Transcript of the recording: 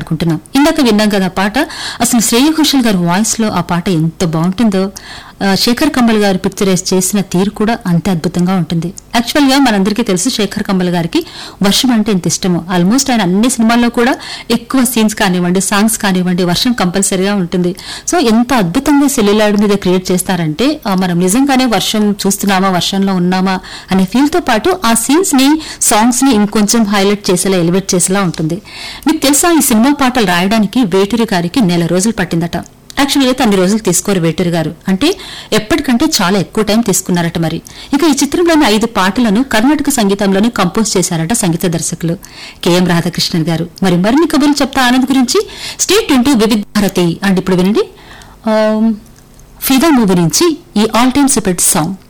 మాట్లాడుకుంటున్నాం ఇందాక విన్నాం కదా ఆ పాట అసలు శ్రేయ ఘోషల్ గారి వాయిస్ లో ఆ పాట ఎంత బాగుంటుందో ఆ, శేఖర్ కమ్మల్ గారు పిక్చరైజ్ చేసిన తీరు కూడా అంతే అద్భుతంగా ఉంటుంది యాక్చువల్ గా మనందరికీ తెలుసు శేఖర్ కమ్మల్ గారికి వర్షం అంటే ఎంత ఇష్టమో ఆల్మోస్ట్ ఆయన అన్ని సినిమాల్లో కూడా ఎక్కువ సీన్స్ కానివ్వండి సాంగ్స్ కానివ్వండి వర్షం కంపల్సరీగా ఉంటుంది సో ఎంత అద్భుతంగా సెల్యులాయిడ్ మీద క్రియేట్ చేస్తారంటే ఆ, మనం నిజంగానే వర్షం చూస్తున్నామా వర్షంలో ఉన్నామా అనే ఫీల్ తో పాటు ఆ సీన్స్ ని సాంగ్స్ ని ఇంకొంచెం హైలైట్ చేసేలా ఎలివేట్ చేసేలా ఉంటుంది మీకు తెలుసా ఈ సినిమా పాటలు రాయడానికి వేటూరి గారికి నెల రోజులు పట్టిందట యాక్చువల్గా అయితే అన్ని రోజులు తీసుకోరు వేటూరి గారు అంటే ఎప్పటికంటే చాలా ఎక్కువ టైం తీసుకున్నారట మరి ఇక ఈ చిత్రంలోని ఐదు పాటలను కర్ణాటక సంగీతంలోనే కంపోజ్ చేశారట సంగీత దర్శకులు కెఎం రాధాకృష్ణన్ గారు మరి మరిన్ని కబుర్లు చెప్తా ఆనంద్ గురించి స్టేట్ ఇంటూ వివిధ భారతి అండ్ ఇప్పుడు వినండి ఆమ్, ఫిదా మూవీ నుంచి ఈ ఆల్ టైమ్ సూపర్ సాంగ్